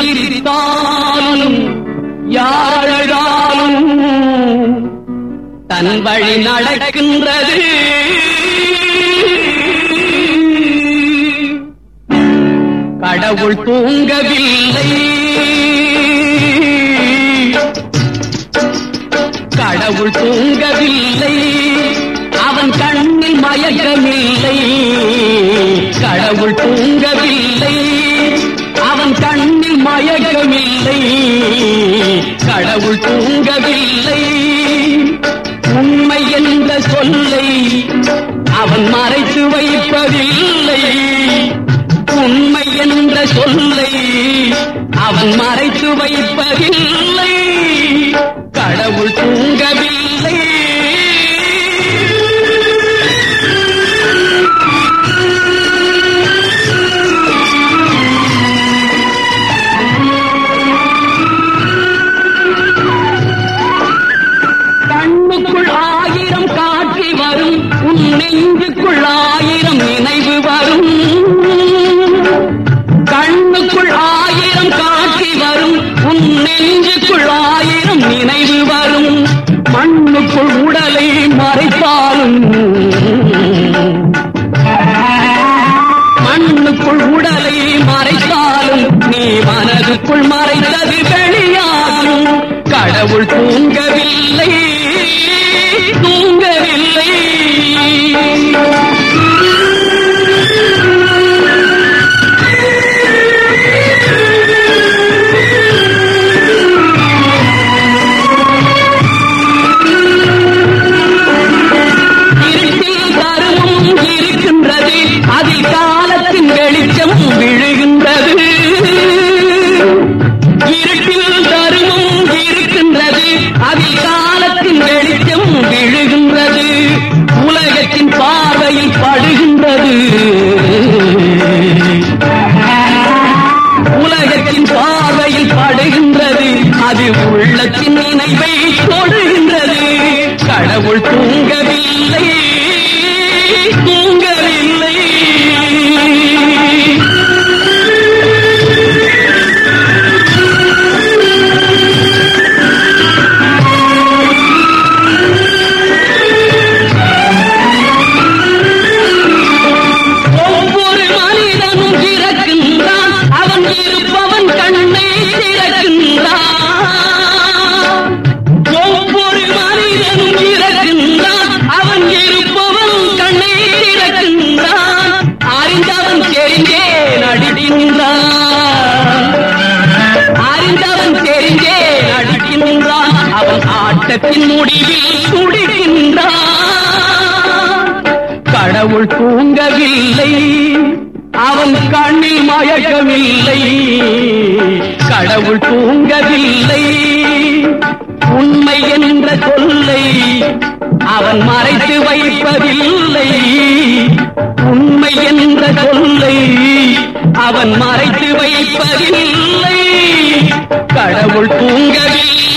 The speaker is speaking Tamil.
சிரித்தாலும் யார் அழகாலும் தன் வழி நடக்கின்றது கடவுள் தூங்கவில்லை கடவுள் தூங்கவில்லை அவன் கண்ணில் மயக்கமில்லை கடவுள் தூங்கவில்லை அவன் கண்ணில் மயக்கமில்லை கடவுள் தூங்கவில்லை உண்மை என்ற சொல்லை அவன் மறைத்து வைப்பதில்லை உண்மை என்ற சொல்லை அவன் மறைத்து வைப்பதில்லை கடவுள் தூங்கவில்லை கண்ணுக்குள் ஆயிரம் காட்சி வரும் உன் நெஞ்சுக்குள் ஆயிரம் நினைவு வரும் கண்ணுக்குள் ஆயிரம் காட்சி வரும் உன் நெஞ்சுக்குள் ஆயிரம் நினைவு வரும் மண்ணுக்குள் உடலை மறைத்தாலும் மண்ணுக்குள் உடலை மறைத்தாலும் நீ மனதுக்குள் மறைத்தது வெளியாகும் கடவுள் தூங்கவில்லை தூங்கவில்லை இருட்டில் தருமம் இருக்கின்றது அதில் காலத்தின் வெளிச்சம் விழுகின்றது இருட்டில் தருமம் இருக்கின்றது அதில் காலத்தின் வெளிச்சம் விழுகின்றது உலகத்தின் பார்வையில் படுகின்றது உலகத்தின் பார்வையில் படுகின்றது அது உள்ளத்தின் நினைவை தொடுகின்றது கடவுள் தூங்கவில்லை தூங்கவில்லை ஒவ்வொரு மனிதனும் இறக்கின்றான் அவன் இருப்பவன் கண்ணை திறக்கின்றான் ஒவ்வொரு மனிதனும் இறக்கின்றான் அவன் இருப்பவன் கண்ணை திறக்கின்றான் அறிந்தவன் தெரிந்தே நடிக்கின்றான் அறிந்தவன் தெரிந்தே நடிக்கின்றான் அவன் ஆட்டத்தின் முடிவில் துடிக்கின்றான் கடவுள் தூங்கவில்லை அவன் கண்ணில் மயக்கமில்லை கடவுள் தூங்கவில்லை உண்மை என்ற சொல்லை அவன் மறைத்து வைப்பதில்லை உண்மை என்ற சொல்லை அவன் மறைத்து வைப்பதில்லை கடவுள் தூங்கவில்லை